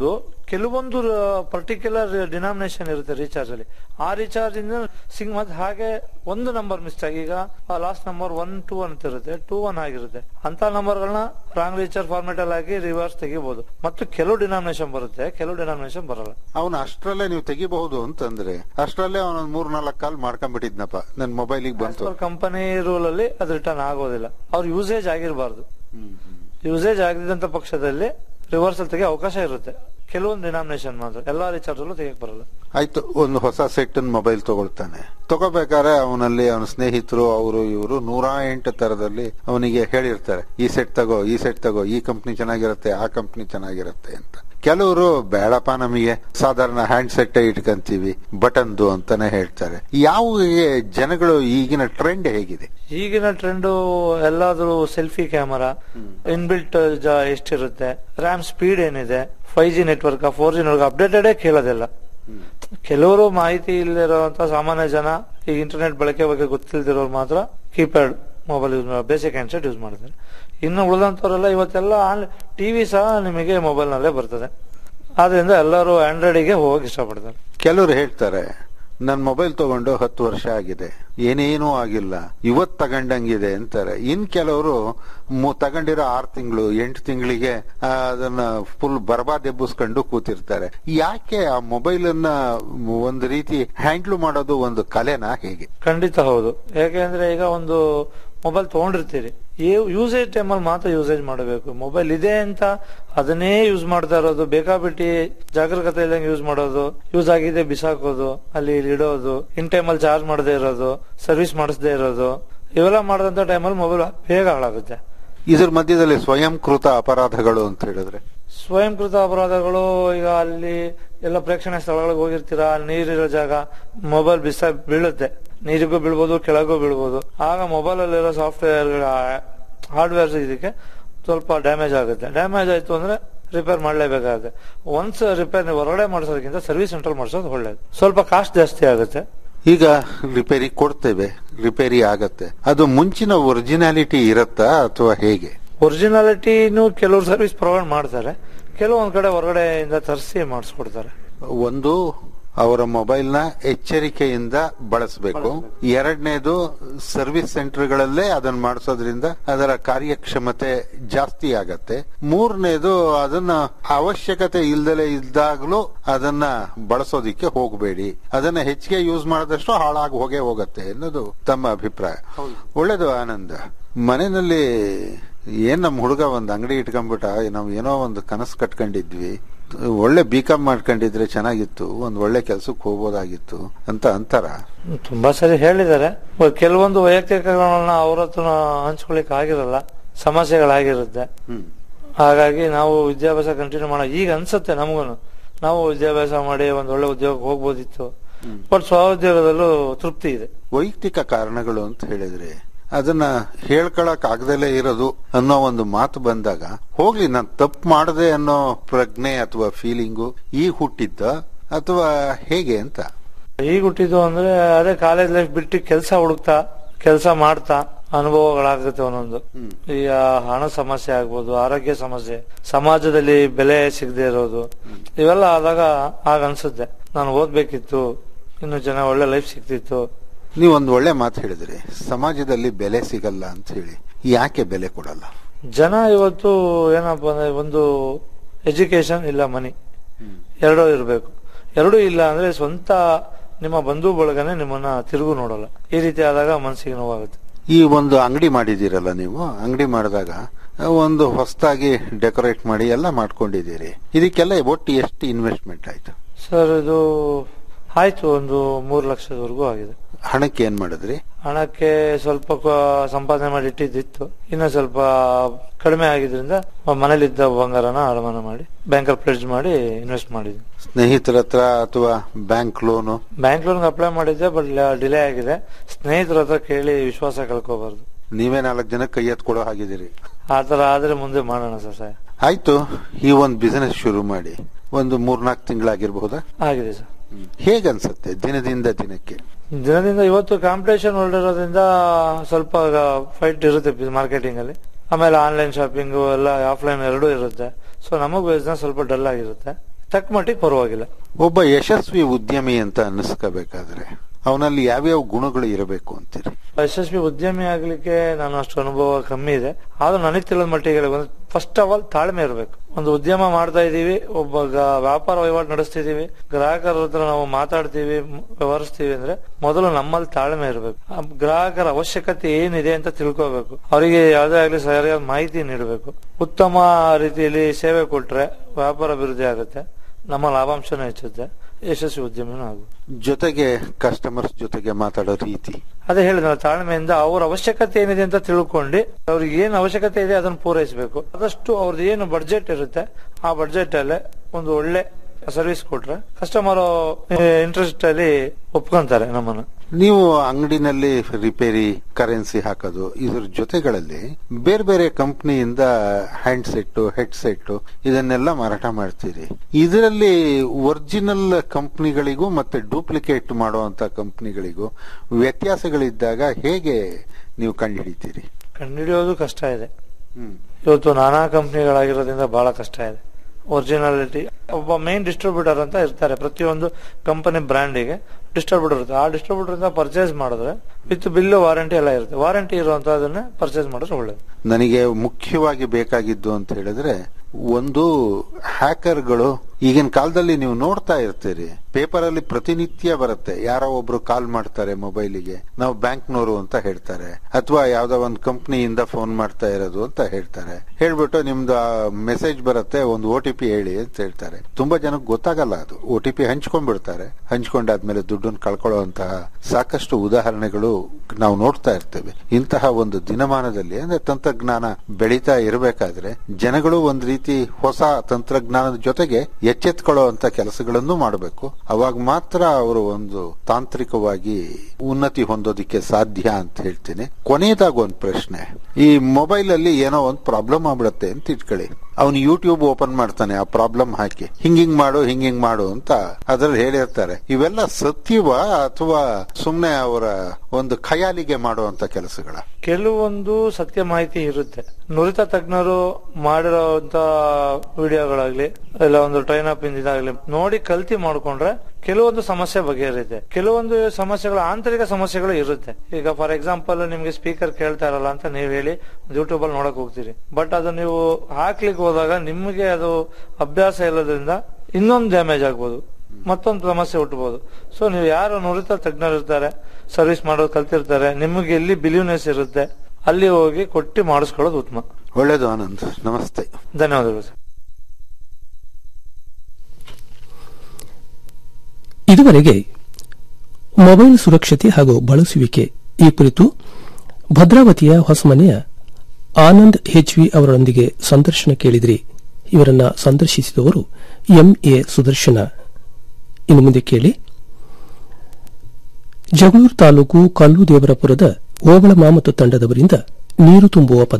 ಕೆಲವೊಂದು ಪರ್ಟಿಕ್ಯುಲರ್ ಡಿನಾಮಿನೇಷನ್ ಇರುತ್ತೆ ರೀಚಾರ್ಜ್ ಅಲ್ಲಿ ಆ ರೀಚಾರ್ಜ್ ಇಂದ ಸಿಂಗ್ ಮತ್ತೆ ಹಾಗೆ ಒಂದು ನಂಬರ್ ಮಿಸ್ ಆಗಿ ಈಗ ಲಾಸ್ಟ್ ನಂಬರ್ ಒನ್ ಟೂ ಅಂತ ಇರುತ್ತೆ ಟೂ ಒನ್ ಆಗಿರುತ್ತೆ ಅಂತ ನಂಬರ್ ಗಳನ್ನ ರಾಂಗ್ ರೀಚಾರ್ಜ್ ಫಾರ್ಮೆಟ್ ಅಲ್ಲಿ ಹಾಕಿ ರಿವರ್ಸ್ ತೆಗಿಬಹುದು ಮತ್ತು ಕೆಲವು ಡಿನಾಮಿನೇಷನ್ ಬರುತ್ತೆ ಕೆಲವು ಡಿನಾಮಿನೇಷನ್ ಬರಲ್ಲ ಅವನು ಅಷ್ಟರಲ್ಲೇ ನೀವು ತೆಗಿಬಹುದು ಅಂತಂದ್ರೆ ಅಷ್ಟರಲ್ಲೇ ಅವನೊಂದ್ ಮೂರ್ ನಾಲ್ಕು ಕಾಲ್ ಮಾಡ್ಕೊಂಡ್ಬಿಟ್ಟಿದ್ನಪ್ಪ ನನ್ ಮೊಬೈಲಿಗೆ ಬಂತು ಕಂಪನಿ ರೂಲ್ ಅಲ್ಲಿ ಅದು ರಿಟರ್ನ್ ಆಗೋದಿಲ್ಲ ಅವ್ರ ಯೂಸೇಜ್ ಆಗಿರಬಾರ್ದು ಯೂಸೇಜ್ ಆಗದಿದ್ದಂತ ಪಕ್ಷದಲ್ಲಿ ರಿವರ್ಸಲ್ ತೆಗೆ ಅವಕಾಶ ಇರುತ್ತೆ ಕೆಲವೊಂದು ಡಿನಾಮಿನೇಷನ್ ಮಾತ್ರ ಎಲ್ಲಾ ರೀಚಾರ್ಜ್ ಅಲ್ಲೂ ತೆಗಿಯಕ್ ಬರಲ್ಲ ಆಯ್ತು ಒಂದು ಹೊಸ ಸೆಟ್ ಮೊಬೈಲ್ ತಗೊಳ್ತಾನೆ ತಗೋಬೇಕಾದ್ರೆ ಅವನಲ್ಲಿ ಅವನ ಸ್ನೇಹಿತರು ಅವರು ಇವರು ನೂರ ಎಂಟು ತರದಲ್ಲಿ ಅವನಿಗೆ ಹೇಳಿರ್ತಾರೆ ಈ ಸೆಟ್ ತಗೋ ಈ ಸೆಟ್ ತಗೋ ಈ ಕಂಪ್ನಿ ಚೆನ್ನಾಗಿರುತ್ತೆ ಆ ಕಂಪ್ನಿ ಚೆನ್ನಾಗಿರುತ್ತೆ ಅಂತ ಕೆಲವರು ಬೇಡಪ್ಪ ನಮಗೆ ಸಾಧಾರಣ ಹ್ಯಾಂಡ್ ಸೆಟ್ ಇಟ್ಕೊಂತೀವಿ ಬಟನ್ದು ಅಂತಾನೆ ಹೇಳ್ತಾರೆ ಯಾವ ಜನಗಳು ಈಗಿನ ಟ್ರೆಂಡ್ ಹೇಗಿದೆ ಈಗಿನ ಟ್ರೆಂಡ್ ಎಲ್ಲಾದ್ರೂ ಸೆಲ್ಫಿ ಕ್ಯಾಮರಾ ಇನ್ಬಿಲ್ಟ್ ಎಷ್ಟಿರುತ್ತೆ ರ್ಯಾಮ್ ಸ್ಪೀಡ್ ಏನಿದೆ five G network four G network updated ಕೇಳೋದಿಲ್ಲ ಕೆಲವರು ಮಾಹಿತಿ ಇಲ್ಲಿರುವಂತ ಸಾಮಾನ್ಯ ಜನ ಈ ಇಂಟರ್ನೆಟ್ ಬಳಕೆ ಬಗ್ಗೆ ಗೊತ್ತಿಲ್ದಿರೋರು ಮಾತ್ರ keypad mobile use basic handset use ಮಾಡ್ತಾರೆ ಇನ್ನು ಉಳಿದಂತವರೆಲ್ಲ ಇವತ್ತೆಲ್ಲ ಟಿವಿ ಸಹ ನಿಮಗೆ ಮೊಬೈಲ್ ನಲ್ಲೇ ಬರ್ತದೆ ಆದ್ರಿಂದ ಎಲ್ಲರೂ ಆಂಡ್ರಾಯ್ಡಿಗೆ ಹೋಗಕ್ ಇಷ್ಟಪಡ್ತಾರೆ ಕೆಲವರು ಹೇಳ್ತಾರೆ ನನ್ ಮೊಬೈಲ್ ತಗೊಂಡು ಹತ್ತು ವರ್ಷ ಆಗಿದೆ ಏನೇನೂ ಆಗಿಲ್ಲ ಇವತ್ ತಗೊಂಡಂಗಿದೆ ಅಂತಾರೆ ಇನ್ ಕೆಲವರು ತಗೊಂಡಿರೋ ಆರ್ ತಿಂಗಳು ಎಂಟು ತಿಂಗಳಿಗೆ ಆ, ಅದನ್ನ ಫುಲ್ ಬರ್ಬಾದ್ ಎಬ್ಬಿಸ್ಕೊಂಡು ಕೂತಿರ್ತಾರೆ ಯಾಕೆ ಆ ಮೊಬೈಲ್ ಅನ್ನ ಒಂದು ರೀತಿ ಹ್ಯಾಂಡ್ಲ್ ಮಾಡೋದು ಒಂದು ಕಲೆನಾ ಹೇಗೆ ಖಂಡಿತ ಹೌದು ಯಾಕೆಂದ್ರೆ ಈಗ ಒಂದು ಮೊಬೈಲ್ ತಗೊಂಡಿರ್ತೀರಿ ಯೂಸೇಜ್ ಟೈಮಲ್ಲಿ ಮಾತ್ರ ಯೂಸೇಜ್ ಮಾಡಬೇಕು ಮೊಬೈಲ್ ಇದೆ ಅಂತ ಅದನ್ನೇ ಯೂಸ್ ಮಾಡ್ತಾ ಇರೋದು ಬೇಕಾಬಿಟ್ಟಿ ಜಾಗರೂಕತೆ ಇಲ್ಲಂಗೆ ಯೂಸ್ ಮಾಡೋದು ಯೂಸ್ ಆಗಿದೆ ಬಿಸಾಕೋದು ಅಲ್ಲಿ ಇಲ್ಲಿ ಇಡೋದು ಇನ್ ಟೈಮಲ್ಲಿ ಚಾರ್ಜ್ ಮಾಡದೇ ಇರೋದು ಸರ್ವಿಸ್ ಮಾಡಿಸದೇ ಇರೋದು ಇವೆಲ್ಲ ಮಾಡಿದಂತ ಟೈಮಲ್ಲಿ ಮೊಬೈಲ್ ಬೇಗ ಹಾಳಾಗುತ್ತೆ ಇದ್ರ ಮಧ್ಯದಲ್ಲಿ ಸ್ವಯಂಕೃತ ಅಪರಾಧಗಳು ಅಂತ ಹೇಳಿದ್ರೆ ಸ್ವಯಂಕೃತ ಅಪರಾಧಗಳು ಈಗ ಅಲ್ಲಿ ಎಲ್ಲ ಪ್ರೇಕ್ಷಣೀಯ ಸ್ಥಳಗಳಿಗೆ ಹೋಗಿರ್ತೀರಾ ಅಲ್ಲಿ ನೀರಿರೋ ಜಾಗ ಮೊಬೈಲ್ ಬಿಸ ಬೀಳುತ್ತೆ ನೀರಿಗೂ ಬೀಳ್ಬೋದು ಕೆಳಗೂ ಬೀಳ್ಬೋದು ಆಗ ಮೊಬೈಲ್ ಅಲ್ಲಿರೋ ಸಾಫ್ಟ್ವೇರ್ ಹಾರ್ಡ್ವೇರ್ಸ್ ಇದಕ್ಕೆ ಸ್ವಲ್ಪ ಡ್ಯಾಮೇಜ್ ಆಗುತ್ತೆ ಡ್ಯಾಮೇಜ್ ಆಯ್ತು ಅಂದ್ರೆ ರಿಪೇರ್ ಮಾಡಲೇಬೇಕಾಗುತ್ತೆ ಒನ್ಸ್ ರಿಪೇರ್ ಹೊರಗಡೆ ಮಾಡಿಸೋದಕ್ಕಿಂತ ಸರ್ವಿಸ್ ಸೆಂಟರ್ ಮಾಡಿಸೋದು ಒಳ್ಳೇದು ಸ್ವಲ್ಪ ಕಾಸ್ಟ್ ಜಾಸ್ತಿ ಆಗುತ್ತೆ ಈಗ ರಿಪೇರಿ ಕೊಡ್ತೇವೆ ರಿಪೇರಿ ಆಗತ್ತೆ ಅದು ಮುಂಚಿನ ಒರಿಜಿನಾಲಿಟಿ ಇರತ್ತಾ ಅಥವಾ ಹೇಗೆ ಒರಿಜಿನಾಲಿಟಿನೂ ಕೆಲವರು ಸರ್ವಿಸ್ ಪ್ರೊವೈಡ್ ಮಾಡ್ತಾರೆ ಕೆಲವೊಂದ್ ಕಡೆ ಹೊರಗಡೆಯಿಂದ ತರಿಸಿ ಮಾಡಿಸ್ಕೊಡ್ತಾರೆ ಒಂದು ಅವರ ಮೊಬೈಲ್ ನ ಎಚ್ಚರಿಕೆಯಿಂದ ಬಳಸಬೇಕು ಎರಡನೇದು ಸರ್ವಿಸ್ ಸೆಂಟರ್ಗಳಲ್ಲೇ ಅದನ್ನ ಮಾಡಿಸೋದ್ರಿಂದ ಅದರ ಕಾರ್ಯಕ್ಷಮತೆ ಜಾಸ್ತಿ ಆಗತ್ತೆ ಮೂರನೇದು ಅದನ್ನ ಅವಶ್ಯಕತೆ ಇಲ್ದಲೇ ಇದ್ದಾಗಲೂ ಅದನ್ನ ಬಳಸೋದಿಕ್ಕೆ ಹೋಗಬೇಡಿ ಅದನ್ನ ಹೆಚ್ಚಿಗೆ ಯೂಸ್ ಮಾಡಿದಷ್ಟು ಹಾಳಾಗಿ ಹೋಗೇ ಹೋಗತ್ತೆ ಅನ್ನೋದು ತಮ್ಮ ಅಭಿಪ್ರಾಯ ಒಳ್ಳೇದು ಆನಂದ ಮನೆಯಲ್ಲಿ ಏನ್ ನಮ್ ಹುಡುಗ ಒಂದ್ ಅಂಗಡಿ ಇಟ್ಕೊಂಡ್ಬಿಟ್ಟ ನಾವ್ ಏನೋ ಒಂದು ಕನಸು ಕಟ್ಕೊಂಡಿದ್ವಿ ಒಳ್ಳೆ ಬಿಕಾಮ್ ಮಾಡ್ಕೊಂಡಿದ್ರೆ ಚೆನ್ನಾಗಿತ್ತು ಒಂದ್ ಒಳ್ಳೆ ಕೆಲ್ಸಕ್ಕೆ ಹೋಗ್ಬೋದಾಗಿತ್ತು ಅಂತ ಅಂತಾರ ತುಂಬಾ ಸರಿ ಹೇಳಿದ್ದಾರೆ ಬಟ್ ಕೆಲವೊಂದು ವೈಯಕ್ತಿಕಗಳನ್ನ ಅವ್ರ ಹತ್ರ ಹಂಚ್ಕೊಳಿಕ್ ಆಗಿರಲ್ಲ ಸಮಸ್ಯೆಗಳಾಗಿರುತ್ತೆ ಹಾಗಾಗಿ ನಾವು ವಿದ್ಯಾಭ್ಯಾಸ ಕಂಟಿನ್ಯೂ ಮಾಡೋ ಈಗ ಅನ್ಸುತ್ತೆ ನಮಗೂನು ನಾವು ವಿದ್ಯಾಭ್ಯಾಸ ಮಾಡಿ ಒಂದ್ ಒಳ್ಳೆ ಉದ್ಯೋಗಕ್ಕೆ ಹೋಗ್ಬೋದಿತ್ತು ಬಟ್ ಸ್ವಉದ್ಯೋಗದಲ್ಲೂ ತೃಪ್ತಿ ಇದೆ ವೈಯಕ್ತಿಕ ಕಾರಣಗಳು ಅಂತ ಹೇಳಿದ್ರೆ ಅದನ್ನ ಹೇಳ್ಕೊಳಕ್ ಆಗದಲ್ಲೇ ಇರೋದು ಅನ್ನೋ ಒಂದು ಮಾತು ಬಂದಾಗ ಹೋಗ್ಲಿ ನಾನ್ ತಪ್ಪು ಮಾಡದೆ ಅನ್ನೋ ಪ್ರಜ್ಞೆ ಅಥವಾ ಫೀಲಿಂಗು ಈಗ ಹುಟ್ಟಿದ್ದ ಅಥವಾ ಹೇಗೆ ಅಂತ ಈಗ ಹುಟ್ಟಿದ್ದು ಅಂದ್ರೆ ಅದೇ ಕಾಲೇಜ್ ಲೈಫ್ ಬಿಟ್ಟು ಕೆಲಸ ಹುಡುಕ್ತಾ ಕೆಲಸ ಮಾಡ್ತಾ ಅನುಭವಗಳಾಗುತ್ತೆ ಒಂದೊಂದು ಈಗ ಹಣ ಸಮಸ್ಯೆ ಆಗ್ಬೋದು ಆರೋಗ್ಯ ಸಮಸ್ಯೆ ಸಮಾಜದಲ್ಲಿ ಬೆಲೆ ಸಿಗದೆ ಇರೋದು ಇವೆಲ್ಲ ಆದಾಗ ಆಗ ಅನ್ಸುತ್ತೆ ನಾನು ಓದ್ಬೇಕಿತ್ತು ಇನ್ನು ಜನ ಒಳ್ಳೆ ಲೈಫ್ ಸಿಗ್ತಿತ್ತು ನೀವ್ ಒಂದ್ ಒಳ್ಳೆ ಮಾತು ಹೇಳಿದ್ರಿ ಸಮಾಜದಲ್ಲಿ ಬೆಲೆ ಸಿಗಲ್ಲ ಅಂತ ಹೇಳಿ ಯಾಕೆ ಬೆಲೆ ಕೊಡಲ್ಲ ಜನ ಇವತ್ತು ಏನಪ್ಪಾ ಅಂದ್ರೆ ಒಂದು ಎಜುಕೇಶನ್ ಇಲ್ಲ ಮನಿ ಎರಡೂ ಇರಬೇಕು ಎರಡೂ ಇಲ್ಲ ಅಂದ್ರೆ ಸ್ವಂತ ನಿಮ್ಮ ಬಂಧು ಬಳಗನೆ ನಿಮ್ಮನ್ನ ತಿರುಗು ನೋಡಲ್ಲ ಈ ರೀತಿ ಆದಾಗ ಮನಸ್ಸಿಗೆ ನೋವಾಗುತ್ತೆ ಈ ಒಂದು ಅಂಗಡಿ ಮಾಡಿದ್ದೀರಲ್ಲ ನೀವು ಅಂಗಡಿ ಮಾಡಿದಾಗ ಒಂದು ಹೊಸದಾಗಿ ಡೆಕೋರೇಟ್ ಮಾಡಿ ಎಲ್ಲ ಮಾಡ್ಕೊಂಡಿದ್ದೀರಿ ಇದಕ್ಕೆಲ್ಲ ಒಟ್ಟು ಎಷ್ಟು ಇನ್ವೆಸ್ಟ್ಮೆಂಟ್ ಆಯ್ತು ಸರ್ ಇದು ಆಯ್ತು ಒಂದು ಮೂರು ಲಕ್ಷದವರೆಗೂ ಆಗಿದೆ ಹಣಕ್ಕೆ ಏನ್ ಮಾಡಿದ್ರಿ ಹಣಕ್ಕೆ ಸ್ವಲ್ಪ ಕ- ಸಂಪಾದನೆ ಮಾಡಿ ಇಟ್ಟಿದ್ದಿತ್ತು ಇನ್ನು ಸ್ವಲ್ಪ ಕಡಿಮೆ ಆಗಿದ್ರಿಂದ ಮನೇಲಿದ್ದ ಬಂಗಾರನ ಅಡಮಾನ ಮಾಡಿ ಬ್ಯಾಂಕಲ್ಲಿ ಪ್ಲೆಡ್ಜ್ ಮಾಡಿ ಇನ್ವೆಸ್ಟ್ ಮಾಡಿದ್ವಿ ಸ್ನೇಹಿತರ ಹತ್ರ ಅಥವಾ bank loan bank loan apply ಮಾಡಿದ್ದೆ ಬಟ್ ಡಿಲೇ ಆಗಿದೆ ಸ್ನೇಹಿತರ ಹತ್ರ ಕೇಳಿ ವಿಶ್ವಾಸ ಕಳ್ಕೋಬಾರ್ದು ನೀವೇ ನಾಲ್ಕು ಜನ ಕೈ ಎತ್ಕೊಡೋ ಹಾಗಿದ್ದೀರಿ ಆ ತರ ಆದ್ರೆ ಮುಂದೆ ಮಾಡೋಣ ಸರ್ ಸಹಾಯ ಆಯ್ತು ಈ ಒಂದು ಬಿಸಿನೆಸ್ ಶುರು ಮಾಡಿ ಒಂದು ಮೂರ್ನಾಲ್ಕು ತಿಂಗಳಾಗಿರ್ಬಹುದಾ ಆಗಿದೆ ಸರ್ ಹೇಗನ್ಸತ್ತೆ ದಿನದಿಂದ ದಿನಕ್ಕೆ ದಿನದಿಂದ ಇವತ್ತು ಕಾಂಪಿಟೇಷನ್ ಇರೋದ್ರಿಂದ ಸ್ವಲ್ಪ ಫೈಟ್ ಇರುತ್ತೆ ಮಾರ್ಕೆಟಿಂಗ್ ಅಲ್ಲಿ ಆಮೇಲೆ ಆನ್ಲೈನ್ ಶಾಪಿಂಗ್ ಎಲ್ಲ ಆಫ್ಲೈನ್ ಎರಡೂ ಇರುತ್ತೆ ಸೊ ನಮಗ್ ಬಿಸ್ನೆಸ್ ಸ್ವಲ್ಪ ಡಲ್ ಆಗಿರುತ್ತೆ ತಕ್ಕ ಮಟ್ಟಿಗೆ ಪರವಾಗಿಲ್ಲ ಒಬ್ಬ ಯಶಸ್ವಿ ಉದ್ಯಮಿ ಅಂತ ಅನ್ನಿಸ್ಕೋಬೇಕಾದ್ರೆ ಅವನಲ್ಲಿ ಯಾವ್ಯಾವ ಗುಣಗಳು ಇರಬೇಕು ಅಂತೀರಿ ಯಶಸ್ವಿ ಉದ್ಯಮಿ ಆಗ್ಲಿಕ್ಕೆ ನಾನು ಅಷ್ಟು ಅನುಭವ ಕಮ್ಮಿ ಇದೆ ಆದ್ರೂ ನನಗೆ ತಿಳಿದ ಮಟ್ಟಿಗೆ ಫಸ್ಟ್ ಆಫ್ ಆಲ್ ತಾಳ್ಮೆ ಇರಬೇಕು ಒಂದು ಉದ್ಯಮ ಮಾಡ್ತಾ ಇದೀವಿ ಒಬ್ಬ ಗ- ವ್ಯಾಪಾರ ವಹಿವಾಟು ನಡೆಸ್ತಿದೀವಿ ಗ್ರಾಹಕರ ಹತ್ರ ನಾವು ಮಾತಾಡ್ತೀವಿ ಮ್- ವ್ಯವಹರಿಸ್ತೀವಿ ಅಂದ್ರೆ ಮೊದಲು ನಮ್ಮಲ್ಲಿ ತಾಳ್ಮೆ ಇರಬೇಕು ಆ ಗ್ರಾಹಕರ ಅವಶ್ಯಕತೆ ಏನಿದೆ ಅಂತ ತಿಳ್ಕೋಬೇಕು ಅವರಿಗೆ ಯಾವುದೇ ಆಗ್ಲಿ ಸರಿಯಾದ ಮಾಹಿತಿ ನೀಡಬೇಕು ಉತ್ತಮ ರೀತಿಯಲ್ಲಿ ಸೇವೆ ಕೊಟ್ರೆ ವ್ಯಾಪಾರ ಅಭಿವೃದ್ಧಿ ಆಗುತ್ತೆ ನಮ್ಮ ಲಾಭಾಂಶನೂ ಹೆಚ್ಚುತ್ತೆ ಯಶಸ್ವಿ ಉದ್ಯಮಿನೂ ಆಗುತ್ತೆ ಜೊತೆಗೆ ಕಸ್ಟಮರ್ಸ್ ಜೊತೆಗೆ ಮಾತಾಡೋ ರೀತಿ ಅದೇ ಹೇಳಿದ್ನಲ್ಲ ತಾಳ್ಮೆಯಿಂದ ಅವ್ರ ಅವಶ್ಯಕತೆ ಏನಿದೆ ಅಂತ ತಿಳ್ಕೊಂಡು ಅವ್ರಿಗೆ ಏನ್ ಅವಶ್ಯಕತೆ ಇದೆ ಅದನ್ನ ಪೂರೈಸಬೇಕು ಆದಷ್ಟು ಅವ್ರದ್ದು ಏನು ಬಡ್ಜೆಟ್ ಇರುತ್ತೆ ಆ ಬಡ್ಜೆಟ್ ಅಲ್ಲೇ ಒಂದು ಒಳ್ಳೆ ಸರ್ವಿಸ್ ಕೊಟ್ರೆ ಕಸ್ಟಮರ್ ಇಂಟ್ರೆಸ್ಟ್ ಅಲ್ಲಿ ಒಪ್ಕೊಂತಾರೆ ನಮ್ಮನ್ನ ನೀವು ಅಂಗಡಿನಲ್ಲಿ ರಿಪೇರಿ ಕರೆನ್ಸಿ ಹಾಕೋದು ಇದ್ರ ಜೊತೆಗಳಲ್ಲಿ ಬೇರೆ ಬೇರೆ ಕಂಪನಿಯಿಂದ ಹ್ಯಾಂಡ್ ಸೆಟ್ ಹೆಡ್ ಸೆಟ್ ಇದನ್ನೆಲ್ಲ ಮಾರಾಟ ಮಾಡ್ತೀರಿ ಇದರಲ್ಲಿ ಒರಿಜಿನಲ್ ಕಂಪನಿಗಳಿಗೂ ಮತ್ತೆ ಡೂಪ್ಲಿಕೇಟ್ ಮಾಡುವಂತ ಕಂಪನಿಗಳಿಗೂ ವ್ಯತ್ಯಾಸಗಳಿದ್ದಾಗ ಹೇಗೆ ನೀವು ಕಂಡುಹಿಡಿತೀರಿ ಕಂಡುಹಿಡಿಯೋದು ಕಷ್ಟ ಇದೆ ಇವತ್ತು ನಾನಾ ಕಂಪ್ನಿಗಳಾಗಿರೋದ್ರಿಂದ ಬಹಳ ಕಷ್ಟ ಇದೆ ಒರಿಜಿನಾಲಿಟಿ ಒಬ್ಬ ಮೇನ್ ಡಿಸ್ಟ್ರಿಬ್ಯೂಟರ್ ಅಂತ ಇರ್ತಾರೆ ಪ್ರತಿಯೊಂದು ಕಂಪನಿ ಬ್ರ್ಯಾಂಡಿಗೆ ಡಿಸ್ಟ್ರಿಬ್ಯೂಟರ್ ಇರುತ್ತೆ ಆ ಡಿಸ್ಟ್ರಿಬ್ಯೂಟರ್ ಇಂದ ಪರ್ಚೇಸ್ ಮಾಡಿದ್ರೆ ವಿತ್ ಬಿಲ್ ವಾರಂಟಿ ಎಲ್ಲ ಇರುತ್ತೆ ವಾರಂಟಿ ಇರುವಂತದನ್ನ ಪರ್ಚೇಸ್ ಮಾಡಿದ್ರೆ ಒಳ್ಳೇದು ನನಗೆ ಮುಖ್ಯವಾಗಿ ಬೇಕಾಗಿದ್ದು ಅಂತ ಹೇಳಿದ್ರೆ ಒಂದು ಹ್ಯಾಕರ್ಗಳು ಈಗಿನ ಕಾಲದಲ್ಲಿ ನೀವು ನೋಡ್ತಾ ಇರ್ತೀರಿ ಪೇಪರ್ ಅಲ್ಲಿ ಪ್ರತಿನಿತ್ಯ ಬರುತ್ತೆ ಯಾರೋ ಒಬ್ರು ಕಾಲ್ ಮಾಡ್ತಾರೆ ಮೊಬೈಲಿಗೆ ನಾವು ಬ್ಯಾಂಕ್ನವರು ಅಂತ ಹೇಳ್ತಾರೆ ಅಥವಾ ಯಾವ್ದೋ ಒಂದು ಕಂಪ್ನಿಯಿಂದ ಫೋನ್ ಮಾಡ್ತಾ ಇರೋದು ಅಂತ ಹೇಳ್ತಾರೆ ಹೇಳ್ಬಿಟ್ಟು ನಿಮ್ದು ಮೆಸೇಜ್ ಬರುತ್ತೆ ಒಂದು ಒ ಟಿ ಪಿ ಹೇಳಿ ಅಂತ ಹೇಳ್ತಾರೆ ತುಂಬಾ ಜನಕ್ಕೆ ಗೊತ್ತಾಗಲ್ಲ ಅದು ಒ ಟಿ ಪಿ ಹಂಚ್ಕೊಂಡ್ಬಿಡ್ತಾರೆ ಹಂಚ್ಕೊಂಡಾದ್ಮೇಲೆ ದುಡ್ಡನ್ನು ಕಳ್ಕೊಳ್ಳುವಂತಹ ಸಾಕಷ್ಟು ಉದಾಹರಣೆಗಳು ನಾವು ನೋಡ್ತಾ ಇರ್ತೇವೆ ಇಂತಹ ಒಂದು ದಿನಮಾನದಲ್ಲಿ ಅಂದ್ರೆ ತಂತ್ರಜ್ಞಾನ ಬೆಳೀತಾ ಇರಬೇಕಾದ್ರೆ ಜನಗಳು ಒಂದ್ ರೀತಿ ಹೊಸ ತಂತ್ರಜ್ಞಾನದ ಜೊತೆಗೆ ಎಚ್ಚೆತ್ಕೊಳ್ಳುವಂತ ಕೆಲಸಗಳನ್ನು ಮಾಡಬೇಕು ಅವಾಗ ಮಾತ್ರ ಅವರು ಒಂದು ತಾಂತ್ರಿಕವಾಗಿ ಉನ್ನತಿ ಹೊಂದೋದಿಕ್ಕೆ ಸಾಧ್ಯ ಅಂತ ಹೇಳ್ತೀನಿ ಕೊನೆಯದಾಗ ಒಂದು ಪ್ರಶ್ನೆ ಈ ಮೊಬೈಲ್ ಅಲ್ಲಿ ಏನೋ ಒಂದು ಪ್ರಾಬ್ಲಮ್ ಆಗ್ಬಿಡತ್ತೆ ಅಂತ ಇಟ್ಕೊಳ್ಳಿ ಅವನು ಯೂಟ್ಯೂಬ್ ಓಪನ್ ಮಾಡ್ತಾನೆ ಆ ಪ್ರಾಬ್ಲಮ್ ಹಾಕಿ ಹಿಂಗಿಂಗ್ ಮಾಡು ಹಿಂಗಿಂಗ್ ಮಾಡು ಅಂತ ಅದ್ರಲ್ಲಿ ಹೇಳಿರ್ತಾರೆ ಇವೆಲ್ಲ ಸತ್ಯವ ಅಥವಾ ಸುಮ್ನೆ ಅವರ ಒಂದು ಖಯಾಲಿಗೆ ಮಾಡುವಂತ ಕೆಲಸಗಳ ಕೆಲವೊಂದು ಸತ್ಯ ಮಾಹಿತಿ ಇರುತ್ತೆ ನುರಿತ ತಜ್ಞರು ಮಾಡಿರೋಂತ ವಿಡಿಯೋಗಳಾಗ್ಲಿ ಇಲ್ಲ ಒಂದು ಟ್ರೈನ್ ಅಪ್ ಇಂದಿದಾಗ್ಲಿ ನೋಡಿ ಕಲ್ತಿ ಮಾಡ್ಕೊಂಡ್ರೆ ಕೆಲವೊಂದು ಸಮಸ್ಯೆ ಬಗೆಹರಿದೆ ಕೆಲವೊಂದು ಸಮಸ್ಯೆಗಳ ಆಂತರಿಕ ಸಮಸ್ಯೆಗಳು ಇರುತ್ತೆ ಈಗ ಫಾರ್ ಎಕ್ಸಾಂಪಲ್ ನಿಮ್ಗೆ ಸ್ಪೀಕರ್ ಕೇಳ್ತಾ ಇರಲ್ಲ ಅಂತ ನೀವು ಹೇಳಿ ಯೂಟ್ಯೂಬ್ ಅಲ್ಲಿ ನೋಡಕ್ ಹೋಗ್ತೀರಿ ಬಟ್ ಅದು ನೀವು ಹಾಕ್ಲಿಕ್ಕೆ ಹೋದಾಗ ನಿಮ್ಗೆ ಅದು ಅಭ್ಯಾಸ ಇಲ್ಲದ್ರಿಂದ ಇನ್ನೊಂದು ಡ್ಯಾಮೇಜ್ ಆಗ್ಬೋದು ಮತ್ತೊಂದು ಸಮಸ್ಯೆ ಹುಟ್ಟಬಹುದು ಸೊ ನೀವು ಯಾರು ನುರಿತ ತಜ್ಞರು ಇರ್ತಾರೆ ಸರ್ವಿಸ್ ಮಾಡೋದು ಕಲ್ತಿರ್ತಾರೆ ನಿಮಗೆ ಎಲ್ಲಿ ಬಿಲಿವ್ನೆಸ್ ಇರುತ್ತೆ ಅಲ್ಲಿ ಹೋಗಿ ಕೊಟ್ಟು ಮಾಡಿಸ್ಕೊಳ್ಳೋದು ಉತ್ತಮ ಒಳ್ಳೇದು ಆನಂದ್ ನಮಸ್ತೆ ಧನ್ಯವಾದಗಳು ಸರ್ ಇದುವರೆಗೆ ಮೊಬೈಲ್ ಸುರಕ್ಷತೆ ಹಾಗೂ ಬಳಸುವಿಕೆ ಈ ಕುರಿತು ಭದ್ರಾವತಿಯ ಹೊಸಮನೆಯ ಆನಂದ್ ಹೆಚ್ವಿ ಅವರೊಂದಿಗೆ ಸಂದರ್ಶನ ಕೇಳಿದ್ರಿ ಇವರನ್ನ ಸಂದರ್ಶಿಸಿದವರು ಎಂಎ ಸುದರ್ಶನ ಇನ್ನು ಮುಂದೆ ಕೇಳಿ ಜಗಳೂರು ತಾಲೂಕು ಕಲ್ಲುದೇವರಪುರದ ಓಬಳಮ ಮತ್ತು ತಂಡದವರಿಂದ ನೀರು ತುಂಬುವ ಪದ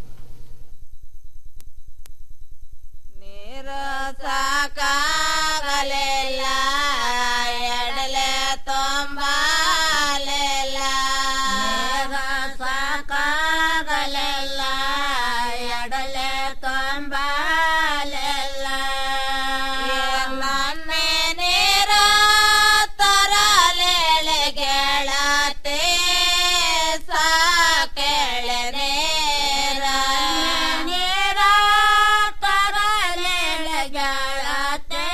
ಸಾಕಾಗಲಿಲ್ಲ ಎಡಲೆ ತೊಂಬಲಿಲ್ಲ ಸಾಕಾಗಲಿಲ್ಲ ಎಡಲೆ ತೊಂಬಲಿಲ್ಲ ನನ್ನೆ ನೀರ ತರಲೆಳೆ ಗೆಳತಿ ಸಾಕೆಳೆ ನೀರ ನೀರ ತರಲೆಳೆ ಗೆಳತಿ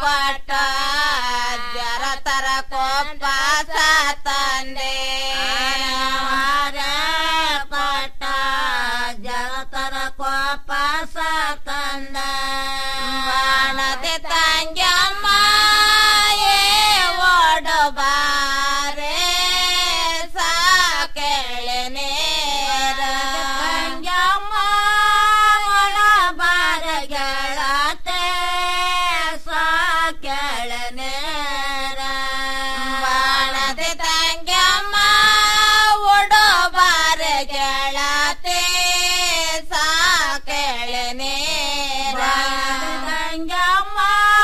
ಕೊಟ್ಟ ಜರತರ ಕೊಪ್ಪಾಸ ತಂದೆ ಕೊಟ್ಟ ಜರತರ ಕೊಪ್ಪಾಸ ತಂದ ಬಾಣದೆ ತಂಗಮ್ಮ ಏ ಓಡಬಾರೆ ಸಾಕೆಳನೆ ತಂಗಮ್ಮ ಓಡಬಾರ ಗೆಳತೆ ಸಾಕೆಳನೆ ಬಾಣದೆ ತಂಗಮ್ಮ ಓಡಬಾರ ಗೆಳತೆ ಸಾಕೆಳನೆ ತಂಗಮ್ಮ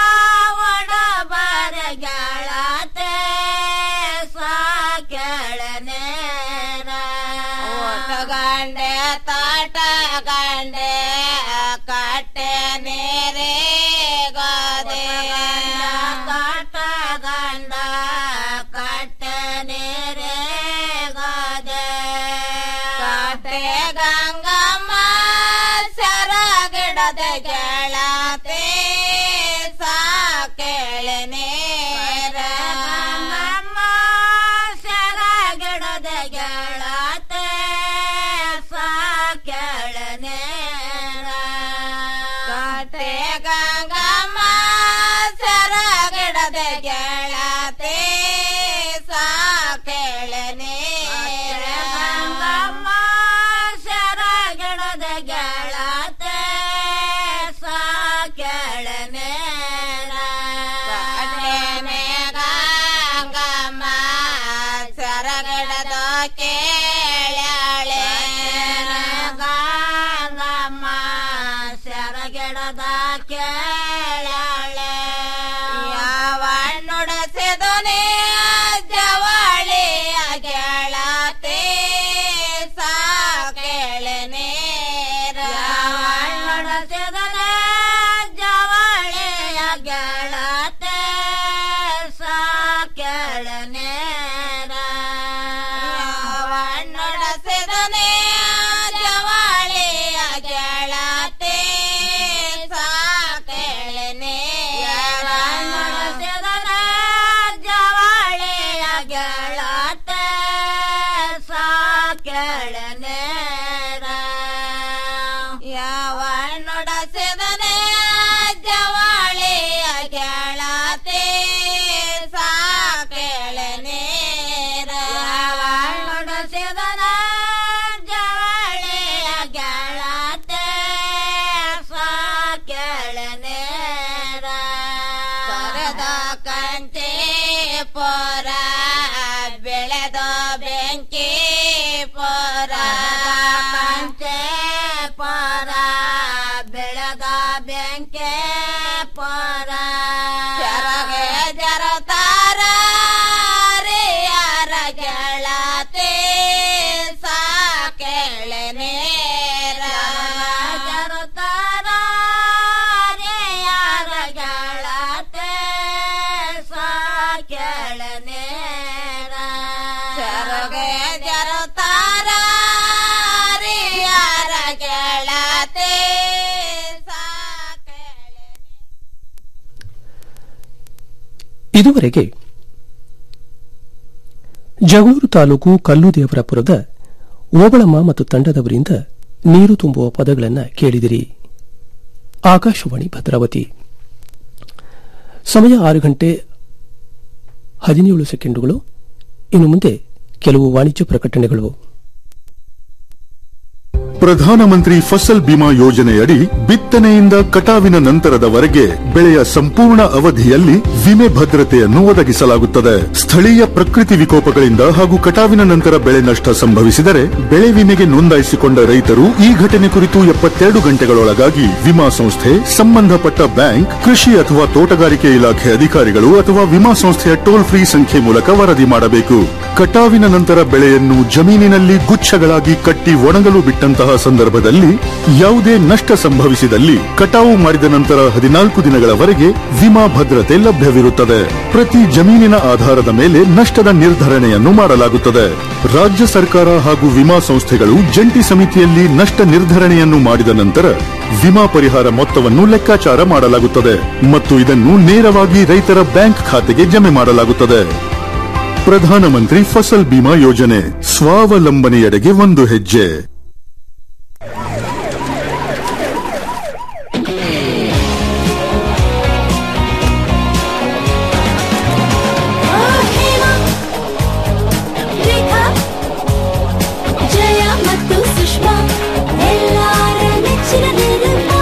ಒಡಬಾರ ಗೆಳತೆ ಸಾಕೆಳನೆ ಓಟಗಂಡೆ ತಾಟ ಗಂಡೆ ಕಟ್ಟೆ ನೀರೇ ಗಾದೆ ಕಾಟ ಗಂಡ ಕಟ್ಟೆ ನೀರೇ ಗಾದೆ ಕಾಟೆ ಗಂಗಮ್ಮ ಸರಗಿಡದ ಗೆಳತೆ ಸಾಕೆಳನೆ ಗಂಗಮ್ಮ ಸರಗಿಡದ ಗೆಳತೆ ಸಾಕೆಳನೆ ಕಾಟೆ ಗಂಗಮ್ಮ ಸರಗಿಡದ ಗೆಳತೆ ಸಾಕೆಳನೆ ಗಂಗಮ್ಮ ಸರಗಿಡದ ಗೆಳತೆ ಸಾಕೆಳನೆ ಕಾಟೆನೆ ಗಂಗಮ್ಮ ಸರಗಿಡದ ಕೇಳ್ಯಾಳೆ ಗಂಗಮ್ಮ ಸರಗಿಡದ ಕೇಳ್ಯಾಳೆ ಯಾವ ನುಡಿಸಿದನೆ ಜವಳಿಯ ಗೆಳತೆ ಸಾಕೆಳನೆ ಯಾವ ನುಡಿಸಿದನೆ ಜವಳಿಯ ಗೆಳತೆ ಸಾಕೆಳನೆ ನುಡಿಸಿದನೆ ಜವಳಿಯ ಗೆಳತೆ ಸಾಕೆಳನೆ ನುಡಿಸಿದನೆ ಜವಳಿಯ ಗೆಳತೆ ಸಾಕೆಳನೆ ಯಾವ ನುಡಿಸಿದನೆ ಜವಳಿಯ ಗೆಳತೆ ಸಾಕೆಳನೆ ಯಾವ ನುಡಿಸಿದನ ಜವಳಿಯ ಗೆಳತೆ ಸಾಕೆಳನೆ ಕರೆದ ಕಂಚೆ ಪೊರ ಬೆಳೆದ ಬೆಂಕಿ ಪೊರ ಕಂಚೆ ಪೊರ ಬೆಳೆದ ಬೆಂಕಿ ಪೊರ ಜರಗೆ ಜರತಾರ ಯಾರ ಗೆಳತೆ ಸಾಕೆಳನೆ ಜರತಾರ ಯಾರ ಗೆಳತೆ ಸಾಕೆಳನೆ ಜರಗೆ ಜರತಾರ ಯಾರ ಗೆಳತೆ ಇದುವರೆಗೆ ಜಗಳೂರು ತಾಲೂಕು ಕಲ್ಲುದೇವರಪುರದ ಓಬಳಮ್ಮ ಮತ್ತು ತಂಡದವರಿಂದ ನೀರು ತುಂಬುವ ಪದಗಳನ್ನು ಕೇಳಿದಿರಿ ಆಕಾಶವಾಣಿ ಭದ್ರಾವತಿ ಸಮಯ ಆರು ಗಂಟೆ ಹದಿನೇಳು ಸೆಕೆಂಡುಗಳು ಇನ್ನು ಮುಂದೆ ಕೆಲವು ವಾಣಿಜ್ಯ ಪ್ರಕಟಣೆಗಳು ಪ್ರಧಾನಮಂತ್ರಿ ಫಸಲ್ ಬಿಮಾ ಯೋಜನೆಯಡಿ ಬಿತ್ತನೆಯಿಂದ ಕಟಾವಿನ ನಂತರದವರೆಗೆ ಬೆಳೆಯ ಸಂಪೂರ್ಣ ಅವಧಿಯಲ್ಲಿ ವಿಮೆ ಭದ್ರತೆಯನ್ನು ಒದಗಿಸಲಾಗುತ್ತದೆ ಸ್ಥಳೀಯ ಪ್ರಕೃತಿ ವಿಕೋಪಗಳಿಂದ ಹಾಗೂ ಕಟಾವಿನ ನಂತರ ಬೆಳೆ ನಷ್ಟ ಸಂಭವಿಸಿದರೆ ಬೆಳೆ ವಿಮೆಗೆ ನೋಂದಾಯಿಸಿಕೊಂಡ ರೈತರು ಈ ಘಟನೆ ಕುರಿತು ಎಪ್ಪತ್ತೆರಡು ಗಂಟೆಗಳೊಳಗಾಗಿ ವಿಮಾ ಸಂಸ್ಥೆ ಸಂಬಂಧಪಟ್ಟ ಬ್ಯಾಂಕ್ ಕೃಷಿ ಅಥವಾ ತೋಟಗಾರಿಕೆ ಇಲಾಖೆ ಅಧಿಕಾರಿಗಳು ಅಥವಾ ವಿಮಾ ಸಂಸ್ಥೆಯ ಟೋಲ್ ಫ್ರೀ ಸಂಖ್ಯೆ ಮೂಲಕ ವರದಿ ಮಾಡಬೇಕು ಕಟಾವಿನ ನಂತರ ಬೆಳೆಯನ್ನು ಜಮೀನಿನಲ್ಲಿ ಗುಚ್ಛಗಳಾಗಿ ಕಟ್ಟಿ ಒಣಗಲು ಬಿಟ್ಟಂತಹ ಇರುವಂತಹ ಸಂದರ್ಭದಲ್ಲಿ ಯಾವುದೇ ನಷ್ಟ ಸಂಭವಿಸಿದಲ್ಲಿ ಕಟಾವು ಮಾಡಿದ ನಂತರ ಹದಿನಾಲ್ಕು ದಿನಗಳವರೆಗೆ ವಿಮಾ ಭದ್ರತೆ ಲಭ್ಯವಿರುತ್ತದೆ ಪ್ರತಿ ಜಮೀನಿನ ಆಧಾರದ ಮೇಲೆ ನಷ್ಟದ ನಿರ್ಧರಣೆಯನ್ನು ಮಾಡಲಾಗುತ್ತದೆ ರಾಜ್ಯ ಸರ್ಕಾರ ಹಾಗೂ ವಿಮಾ ಸಂಸ್ಥೆಗಳು ಜಂಟಿ ಸಮಿತಿಯಲ್ಲಿ ನಷ್ಟ ನಿರ್ಧರಣೆಯನ್ನು ಮಾಡಿದ ನಂತರ ವಿಮಾ ಪರಿಹಾರ ಮೊತ್ತವನ್ನು ಲೆಕ್ಕಾಚಾರ ಮಾಡಲಾಗುತ್ತದೆ ಮತ್ತು ಇದನ್ನು ನೇರವಾಗಿ ರೈತರ ಬ್ಯಾಂಕ್ ಖಾತೆಗೆ ಜಮೆ ಮಾಡಲಾಗುತ್ತದೆ ಪ್ರಧಾನಮಂತ್ರಿ ಫಸಲ್ ಬಿಮಾ ಯೋಜನೆ ಸ್ವಾವಲಂಬನೆಯೆಡೆಗೆ ಒಂದು ಹೆಜ್ಜೆ ರೇಖಾ ಜಯ ಮತ್ತು ಸುಷ್ಮಾ ಎಲ್ಲಾರ ನೆಚ್ಚಿನ ನಿರ್ಮಾ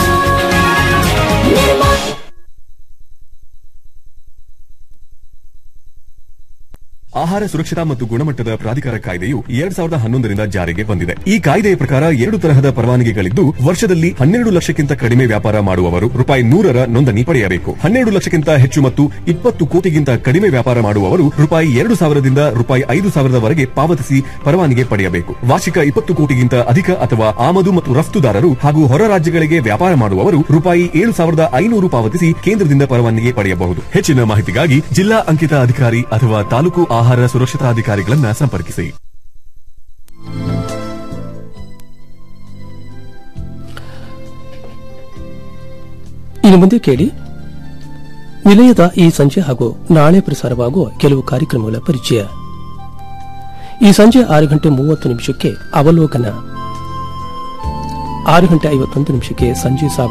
ನಿರ್ಮಾ ಆಹಾರ ಸುರಕ್ಷತಾ ಮತ್ತು ಗುಣಮಟ್ಟದ ಪ್ರಾಧಿಕಾರ ಕಾಯ್ದೆಯು ಎರಡ್ ಸಾವಿರದ ಹನ್ನೊಂದರಿಂದ ಜಾರಿಗೆ ಬಂದಿದೆ ಈ ಕಾಯ್ದೆಯ ಪ್ರಕಾರ ಎರಡು ತರಹದ ಪರವಾನಗಿಗಳಿದ್ದು ವರ್ಷದಲ್ಲಿ ಹನ್ನೆರಡು ಲಕ್ಷಕ್ಕಿಂತ ಕಡಿಮೆ ವ್ಯಾಪಾರ ಮಾಡುವವರು ರೂಪಾಯಿ ನೂರರ ನೋಂದಣಿ ಪಡೆಯಬೇಕು ಹನ್ನೆರಡು ಲಕ್ಷಕ್ಕಿಂತ ಹೆಚ್ಚು ಮತ್ತು ಇಪ್ಪತ್ತು ಕೋಟಿಗಿಂತ ಕಡಿಮೆ ವ್ಯಾಪಾರ ಮಾಡುವವರು ರೂಪಾಯಿ ಎರಡು ಸಾವಿರದಿಂದ ರೂಪಾಯಿ ಐದು ಸಾವಿರದವರೆಗೆ ಪಾವತಿಸಿ ಪರವಾನಗಿ ಪಡೆಯಬೇಕು ವಾರ್ಷಿಕ ಇಪ್ಪತ್ತು ಕೋಟಿಗಿಂತ ಅಧಿಕ ಅಥವಾ ಆಮದು ಮತ್ತು ರಫ್ತುದಾರರು ಹಾಗೂ ಹೊರ ರಾಜ್ಯಗಳಿಗೆ ವ್ಯಾಪಾರ ಮಾಡುವವರು ರೂಪಾಯಿ ಏಳು ಸಾವಿರದ ಐನೂರು ಪಾವತಿಸಿ ಕೇಂದ್ರದಿಂದ ಪರವಾನಗಿ ಪಡೆಯಬಹುದು ಹೆಚ್ಚಿನ ಮಾಹಿತಿಗಾಗಿ ಜಿಲ್ಲಾ ಅಂಕಿತ ಅಧಿಕಾರಿ ಅಥವಾ ತಾಲೂಕು ಆಹಾರ ಸುರಕ್ಷತಾ ಅಧಿಕಾರಿಗಳನ್ನ ಸಂಪರ್ಕಿಸಿ ಇನ್ನು ಮುಂದೆ ಕೇಳಿ ನಿಲಯದ ಈ ಸಂಜೆ ಹಾಗೂ ನಾಳೆ ಪ್ರಸಾರವಾಗುವ ಕೆಲವು ಕಾರ್ಯಕ್ರಮಗಳ ಪರಿಚಯ ಈ ಸಂಜೆ ಆರು ಗಂಟೆ ಮೂವತ್ತು ನಿಮಿಷಕ್ಕೆ ಅವಲೋಕನ ಆರು ಗಂಟೆ ಐವತ್ತೊಂದು ನಿಮಿಷಕ್ಕೆ ಸಂಜೆ ಸಾವ